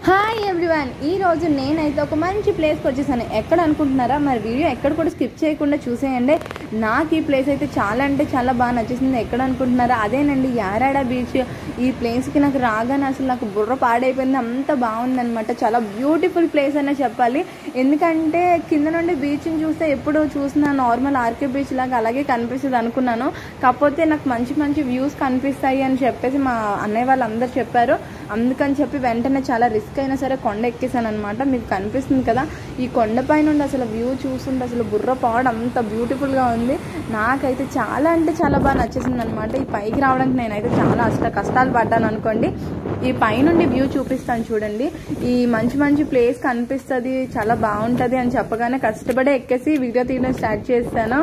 hi everyone ఈ రోజు నేనైతే ఒక మంచి ప్లేస్కి వచ్చేసాను ఎక్కడ అనుకుంటున్నారా మరి వీడియో ఎక్కడ కూడా స్కిప్ చేయకుండా చూసేయండి నాకు ఈ ప్లేస్ అయితే చాలా అంటే చాలా బాగా నచ్చేసింది ఎక్కడ అనుకుంటున్నారా అదేనండి యారాడ బీచ్ ఈ ప్లేస్కి నాకు రాగానే అసలు నాకు బుర్ర పాడైపోయింది అంత బాగుందన్నమాట చాలా బ్యూటిఫుల్ ప్లేస్ అనే చెప్పాలి ఎందుకంటే కింద నుండి బీచ్ని చూస్తే ఎప్పుడు చూసినా నార్మల్ ఆర్కే బీచ్ లాగా అలాగే కనిపిస్తుంది అనుకున్నాను కాకపోతే నాకు మంచి మంచి వ్యూస్ కనిపిస్తాయి అని చెప్పేసి మా అన్నయ్య వాళ్ళందరూ చెప్పారు అందుకని చెప్పి వెంటనే చాలా రిస్క్ అయినా సరే కొండ ఎక్కేసాను అనమాట మీకు కనిపిస్తుంది కదా ఈ కొండపై నుండి అసలు వ్యూ చూస్తుంటే అసలు బుర్ర పాడు అంత బ్యూటిఫుల్గా ఉంది నాకైతే చాలా అంటే చాలా బాగా నచ్చేసింది అనమాట ఈ పైకి రావడానికి నేనైతే చాలా అష్ట కష్టాలు పడ్డాను అనుకోండి ఈ పైనుండి వ్యూ చూపిస్తాను చూడండి ఈ మంచి మంచి ప్లేస్ కనిపిస్తుంది చాలా బాగుంటుంది అని చెప్పగానే కష్టపడి ఎక్కేసి వీడియో తీయడం స్టార్ట్ చేస్తాను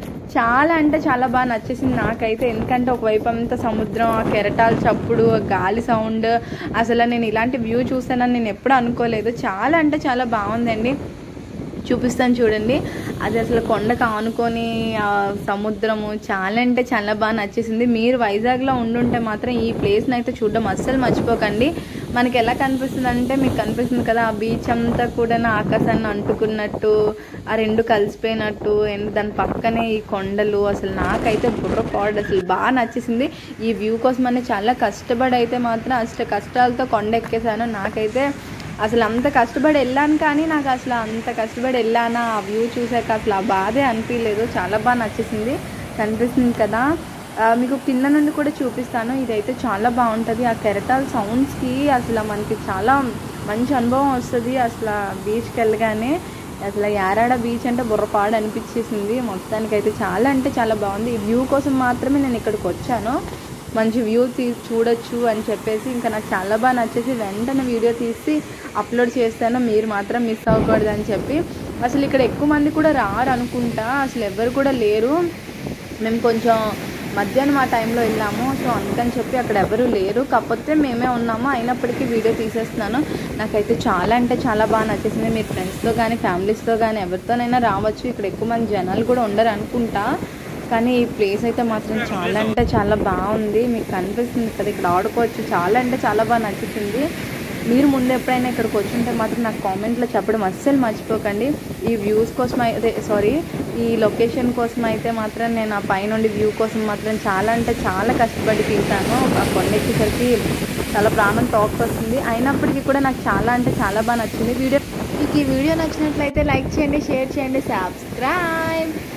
చాలా అంటే చాలా బాగా నచ్చేసింది నాకైతే ఎందుకంటే ఒకవైపు అంతా సముద్రం ఆ కెరటాల చప్పుడు ఆ గాలి సౌండ్ అసలు నేను ఇలాంటి వ్యూ చూస్తానని నేను ఎప్పుడు అనుకోలేదు చాలా అంటే చాలా బాగుందండి చూపిస్తాను చూడండి అది అసలు కొండకు ఆనుకొని ఆ సముద్రము చాలా అంటే చాలా బాగా నచ్చేసింది మీరు వైజాగ్లో ఉండుంటే మాత్రం ఈ ప్లేస్ని అయితే చూడడం అస్సలు మర్చిపోకండి మనకి ఎలా కనిపిస్తుంది అంటే మీకు కనిపిస్తుంది కదా ఆ బీచ్ అంతా కూడా ఆకాశాన్ని అంటుకున్నట్టు ఆ రెండు కలిసిపోయినట్టు అండ్ దాని పక్కనే ఈ కొండలు అసలు నాకైతే బుర్ర పాడు అసలు బాగా నచ్చేసింది ఈ వ్యూ కోసమని చాలా కష్టపడి అయితే మాత్రం అసలు కష్టాలతో కొండ ఎక్కేసాను నాకైతే అసలు అంత కష్టపడి వెళ్ళాను కానీ నాకు అసలు అంత కష్టపడి వెళ్ళానా ఆ వ్యూ చూసాక అసలు ఆ బాధే అనిపించలేదు చాలా బాగా నచ్చేసింది కనిపిస్తుంది కదా ఆ, మీకు కింద నుండి కూడా చూపిస్తాను ఇదైతే చాలా బాగుంటుంది ఆ కెరటాల సౌండ్స్కి అసలు మనకి చాలా మంచి అనుభవం వస్తుంది అసలు బీచ్కి వెళ్ళగానే అసలు యారాడ బీచ్ అంటే బుర్రపాడు అనిపించేసింది మొత్తానికైతే చాలా అంటే చాలా బాగుంది ఈ వ్యూ కోసం మాత్రమే నేను ఇక్కడికి వచ్చాను మంచి వ్యూ తీ చూడొచ్చు అని చెప్పేసి ఇంకా నాకు చాలా బాగా నచ్చేసి వెంటనే వీడియో తీసి అప్లోడ్ చేస్తాను మీరు మాత్రం మిస్ అవ్వకూడదు అని చెప్పి అసలు ఇక్కడ ఎక్కువ మంది కూడా రారు అనుకుంటా అసలు ఎవరు కూడా లేరు మేము కొంచెం మధ్యాహ్నం ఆ టైంలో వెళ్ళాము సో అందుకని చెప్పి అక్కడ ఎవరు లేరు కాకపోతే మేమే ఉన్నాము అయినప్పటికీ వీడియో తీసేస్తున్నాను నాకైతే చాలా అంటే చాలా బాగా నచ్చేసింది మీరు ఫ్రెండ్స్తో కానీ ఫ్యామిలీస్తో కానీ ఎవరితోనైనా రావచ్చు ఇక్కడ ఎక్కువ మంది జనాలు కూడా ఉండరు అనుకుంటా కానీ ఈ ప్లేస్ అయితే మాత్రం చాలా అంటే చాలా బాగుంది మీకు కనిపిస్తుంది కదా ఇక్కడ ఆడుకోవచ్చు చాలా అంటే చాలా బాగా నచ్చుతుంది మీరు ముందు ఎప్పుడైనా ఇక్కడికి వచ్చుంటే మాత్రం నాకు కామెంట్లో చెప్పడం అస్సలు మర్చిపోకండి ఈ వ్యూస్ కోసం అయితే సారీ ఈ లొకేషన్ కోసం అయితే మాత్రం నేను ఆ పైనుండి వ్యూ కోసం మాత్రం చాలా అంటే చాలా కష్టపడి తీసాను ఆ కొండెక్కేసరికి చాలా ప్రాణం టాక్ వస్తుంది అయినప్పటికీ కూడా నాకు చాలా అంటే చాలా బాగా నచ్చింది వీడియో మీకు ఈ వీడియో నచ్చినట్లయితే లైక్ చేయండి షేర్ చేయండి సబ్స్క్రైబ్